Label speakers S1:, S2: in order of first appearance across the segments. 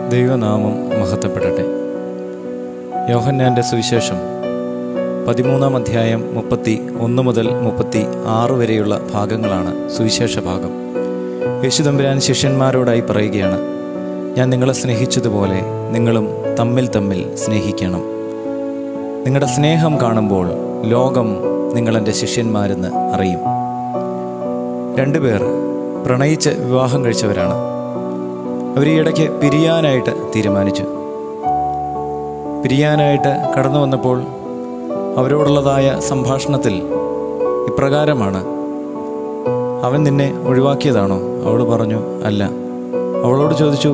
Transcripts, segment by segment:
S1: ദൈവനാമം മഹത്വപ്പെടട്ടെ യോഹന്നാൻ്റെ സുവിശേഷം പതിമൂന്നാം അധ്യായം മുപ്പത്തി ഒന്ന് മുതൽ മുപ്പത്തി ആറ് വരെയുള്ള ഭാഗങ്ങളാണ് സുവിശേഷ ഭാഗം യേശുദമ്പുരാൻ ശിഷ്യന്മാരോടായി പറയുകയാണ് ഞാൻ നിങ്ങളെ സ്നേഹിച്ചതുപോലെ നിങ്ങളും തമ്മിൽ തമ്മിൽ സ്നേഹിക്കണം നിങ്ങളുടെ സ്നേഹം കാണുമ്പോൾ ലോകം നിങ്ങളെൻ്റെ ശിഷ്യന്മാരെന്ന് അറിയും രണ്ടുപേർ പ്രണയിച്ച് വിവാഹം കഴിച്ചവരാണ് അവർ ഈ ഇടയ്ക്ക് പിരിയാനായിട്ട് തീരുമാനിച്ചു പിരിയാനായിട്ട് കടന്നു വന്നപ്പോൾ അവരോടുള്ളതായ സംഭാഷണത്തിൽ ഇപ്രകാരമാണ് അവൻ നിന്നെ ഒഴിവാക്കിയതാണോ അവൾ പറഞ്ഞു അല്ല അവളോട് ചോദിച്ചു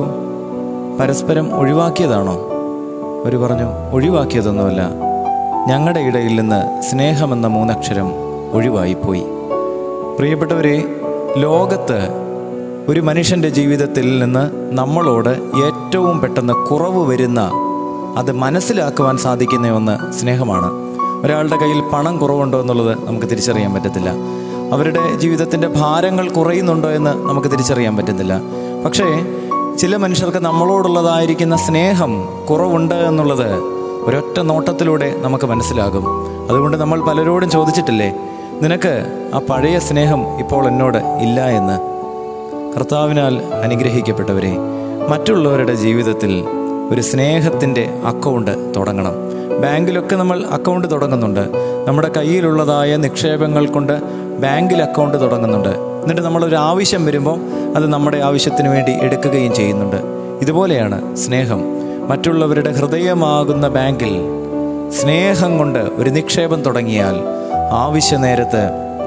S1: പരസ്പരം ഒഴിവാക്കിയതാണോ അവർ പറഞ്ഞു ഒഴിവാക്കിയതൊന്നുമല്ല ഞങ്ങളുടെ ഇടയിൽ നിന്ന് സ്നേഹമെന്ന മൂന്നക്ഷരം ഒഴിവായിപ്പോയി പ്രിയപ്പെട്ടവരെ ലോകത്ത് ഒരു മനുഷ്യൻ്റെ ജീവിതത്തിൽ നിന്ന് നമ്മളോട് ഏറ്റവും പെട്ടെന്ന് കുറവ് വരുന്ന അത് മനസ്സിലാക്കുവാൻ സാധിക്കുന്ന ഒന്ന് സ്നേഹമാണ് ഒരാളുടെ കയ്യിൽ പണം കുറവുണ്ടോ എന്നുള്ളത് നമുക്ക് തിരിച്ചറിയാൻ പറ്റത്തില്ല അവരുടെ ജീവിതത്തിൻ്റെ ഭാരങ്ങൾ കുറയുന്നുണ്ടോ എന്ന് നമുക്ക് തിരിച്ചറിയാൻ പറ്റുന്നില്ല പക്ഷേ ചില മനുഷ്യർക്ക് നമ്മളോടുള്ളതായിരിക്കുന്ന സ്നേഹം കുറവുണ്ട് എന്നുള്ളത് ഒരൊറ്റ നോട്ടത്തിലൂടെ നമുക്ക് മനസ്സിലാകും അതുകൊണ്ട് നമ്മൾ പലരോടും ചോദിച്ചിട്ടില്ലേ നിനക്ക് ആ പഴയ സ്നേഹം ഇപ്പോൾ എന്നോട് ഇല്ല എന്ന് കർത്താവിനാൽ അനുഗ്രഹിക്കപ്പെട്ടവരെ മറ്റുള്ളവരുടെ ജീവിതത്തിൽ ഒരു സ്നേഹത്തിൻ്റെ അക്കൗണ്ട് തുടങ്ങണം ബാങ്കിലൊക്കെ നമ്മൾ അക്കൗണ്ട് തുടങ്ങുന്നുണ്ട് നമ്മുടെ കയ്യിലുള്ളതായ നിക്ഷേപങ്ങൾ കൊണ്ട് ബാങ്കിൽ അക്കൗണ്ട് തുടങ്ങുന്നുണ്ട് എന്നിട്ട് നമ്മളൊരു ആവശ്യം വരുമ്പോൾ അത് നമ്മുടെ ആവശ്യത്തിന് വേണ്ടി എടുക്കുകയും ചെയ്യുന്നുണ്ട് ഇതുപോലെയാണ് സ്നേഹം മറ്റുള്ളവരുടെ ഹൃദയമാകുന്ന ബാങ്കിൽ സ്നേഹം കൊണ്ട് ഒരു നിക്ഷേപം തുടങ്ങിയാൽ ആവശ്യ നേരത്ത്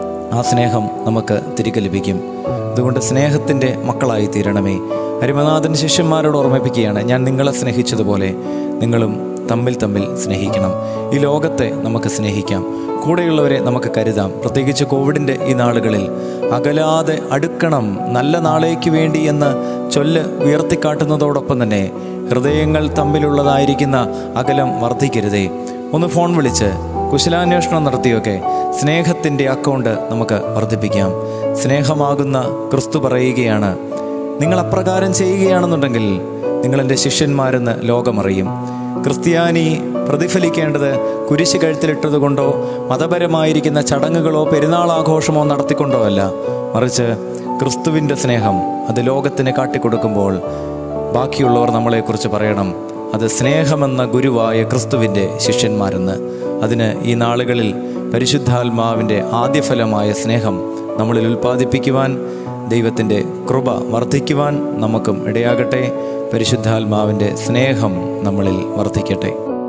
S1: ആ സ്നേഹം നമുക്ക് തിരികെ ലഭിക്കും അതുകൊണ്ട് സ്നേഹത്തിൻ്റെ മക്കളായി തീരണമേ അരിമനാഥൻ ശിഷ്യന്മാരോട് ഓർമ്മിപ്പിക്കുകയാണ് ഞാൻ നിങ്ങളെ സ്നേഹിച്ചതുപോലെ നിങ്ങളും തമ്മിൽ തമ്മിൽ സ്നേഹിക്കണം ഈ ലോകത്തെ നമുക്ക് സ്നേഹിക്കാം കൂടെയുള്ളവരെ നമുക്ക് കരുതാം പ്രത്യേകിച്ച് കോവിഡിൻ്റെ ഈ നാളുകളിൽ അകലാതെ അടുക്കണം നല്ല നാളേക്ക് വേണ്ടി എന്ന് ചൊല്ല് ഉയർത്തിക്കാട്ടുന്നതോടൊപ്പം തന്നെ ഹൃദയങ്ങൾ തമ്മിലുള്ളതായിരിക്കുന്ന അകലം വർദ്ധിക്കരുതേ ഒന്ന് ഫോൺ വിളിച്ച് കുശലാന്വേഷണം നടത്തിയൊക്കെ സ്നേഹത്തിൻ്റെ അക്കൗണ്ട് നമുക്ക് വർദ്ധിപ്പിക്കാം സ്നേഹമാകുന്ന ക്രിസ്തു പറയുകയാണ് നിങ്ങൾ അപ്രകാരം ചെയ്യുകയാണെന്നുണ്ടെങ്കിൽ നിങ്ങൾ എൻ്റെ ശിഷ്യന്മാരെന്ന് ലോകമറിയും ക്രിസ്ത്യാനി പ്രതിഫലിക്കേണ്ടത് കുരിശ് കഴുത്തിലിട്ടത് കൊണ്ടോ മതപരമായിരിക്കുന്ന ചടങ്ങുകളോ പെരുന്നാൾ ആഘോഷമോ നടത്തിക്കൊണ്ടോ അല്ല മറിച്ച് ക്രിസ്തുവിൻ്റെ സ്നേഹം അത് ലോകത്തിന് കാട്ടിക്കൊടുക്കുമ്പോൾ ബാക്കിയുള്ളവർ നമ്മളെക്കുറിച്ച് പറയണം അത് സ്നേഹമെന്ന ഗുരുവായ ക്രിസ്തുവിൻ്റെ ശിഷ്യന്മാരെന്ന് അതിന് ഈ നാളുകളിൽ പരിശുദ്ധാത്മാവിൻ്റെ ആദ്യഫലമായ സ്നേഹം നമ്മളിൽ ഉൽപ്പാദിപ്പിക്കുവാൻ ദൈവത്തിൻ്റെ കൃപ വർദ്ധിക്കുവാൻ നമുക്കും ഇടയാകട്ടെ പരിശുദ്ധാത്മാവിൻ്റെ സ്നേഹം നമ്മളിൽ വർദ്ധിക്കട്ടെ